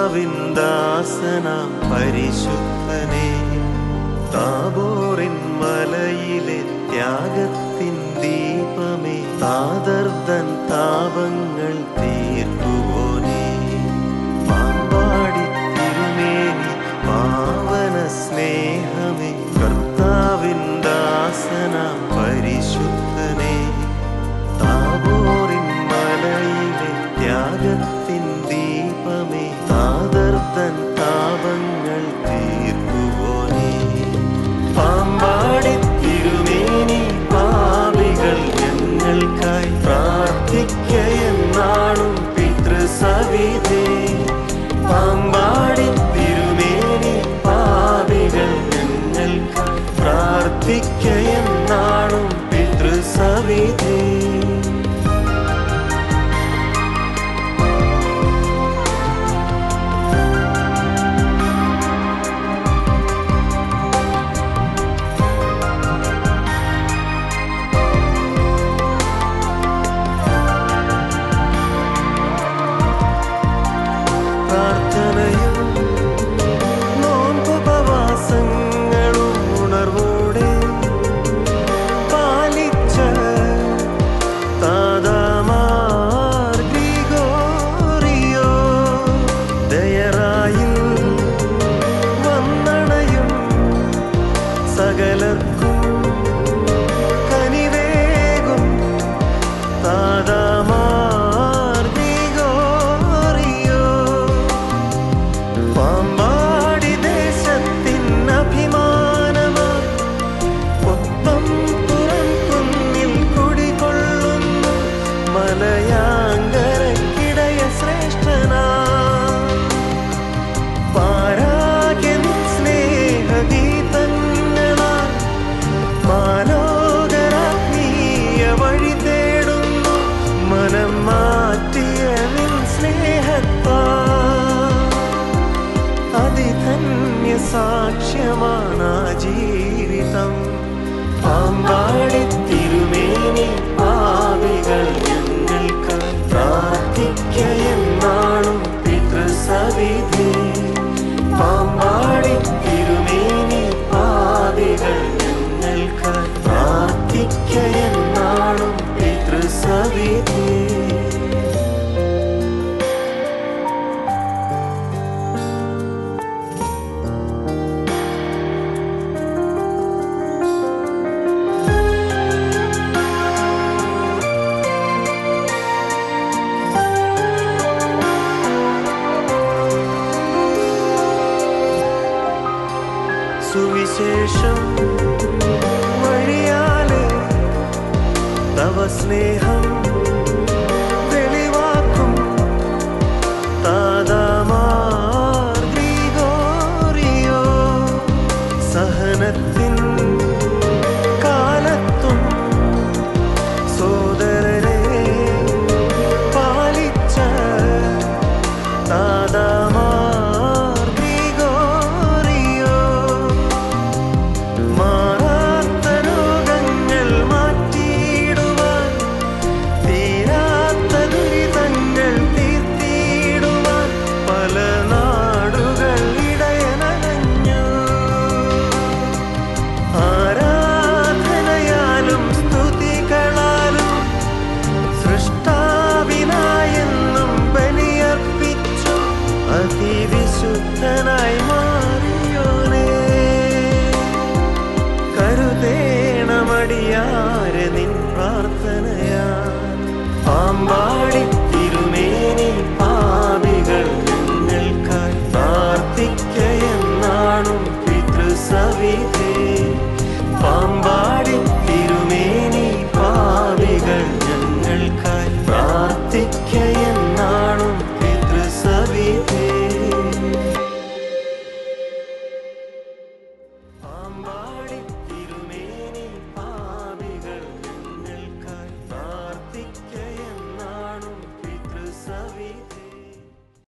കർത്താവിൻ ദാസനാം പരിശുദ്ധനെ താബോറിൻ മലയിലെ ത്യാഗത്തിൻ ദീപമേ താതർദൻ താപങ്ങൾ തീർക്കുവോനേ പാമ്പാടി തിരുമേനി പാവന സ്നേഹമേ കർത്താവിൻ ദാസനാം പരിശുദ്ധനെ താബോറിൻ മലയിലെ ത്യാഗത്തിൻ ദീപമേ താതർത്തൻ താപങ്ങൾ തീർക്കുവോനേ പാമ്പാടി തിരുമേനി പാപികൾ ഞങ്ങൾക്കായി പ്രാർത്ഥിക്കയെന്നാളും പിതൃസവിധേ പാമ്പാടി തിരുമേനി പാപികൾ ഞങ്ങൾക്കായി പ്രാർത്ഥിക്കയെന്നാളും പിതൃസവിധേ പ്രാർത്ഥനയും നോമ്പുപവാസങ്ങളും ഉണർവോടെ പാലിച്ച താതാമാർ ഗ്രിഗോറിയോ ദയറായിൽ വന്നണയും സകലർക്കും കനിവേകും താതാമാർ ഗ്രിഗോറിയോ പാമ്പാടി ദേശത്തിൻ അഭിമാനമായി ഒപ്പം തുറക്കുന്നിൽ കുടികൊള്ളുന്നു മലയാങ്കരക്കിടയ ശ്രേഷ്ഠനാ പാരാകൻ സ്നേഹഗീതങ്ങളാൽ മാലോകരാത്മീയ വഴി തേടുന്നു മനം മാറ്റിയ നിൻ സ്നേഹത്താ അതിധന്യ സാക്ഷ്യമാണ് ആ ജീവിതം പാമ്പാടി തിരുമേനി പാവികൾ ഞങ്ങൾക്ക് പ്രാർത്ഥിക്കയെന്നാളും പിതൃസവിധി പാമ്പാടി തിരുമേനി പാവികൾ ഞങ്ങൾക്ക് പ്രാർത്ഥിക്കയെന്നാളും പിതൃസവിധി സുവിശേഷം വഴിയാലെ തവ സ്നേഹം വെളിവാക്കും താതാമാർ ഗ്രിഗോറിയോ സഹനത്തിൻ കാലത്തും സോദരരെ പാലിച്ച താതാമാർ ഗ്രിഗോറിയോ മാറാത്ത രോഗങ്ങൾ മാറ്റിയിടുവാൻ തീരാത്ത ദുരിതങ്ങൾ തീർത്തിടുവാൻ പല നാടുകൾ ഇടയനഞ്ഞു ആരാധനയാലും സ്തുതികളാലും സൃഷ്ടാവിനായെന്നും ബലിയർപ്പിച്ചു അതിവിശുദ്ധനായി മാറിയോനേ കരുതേണമടിയാരെ നിൻ പ്രാർത്ഥനയാ പാമ്പാ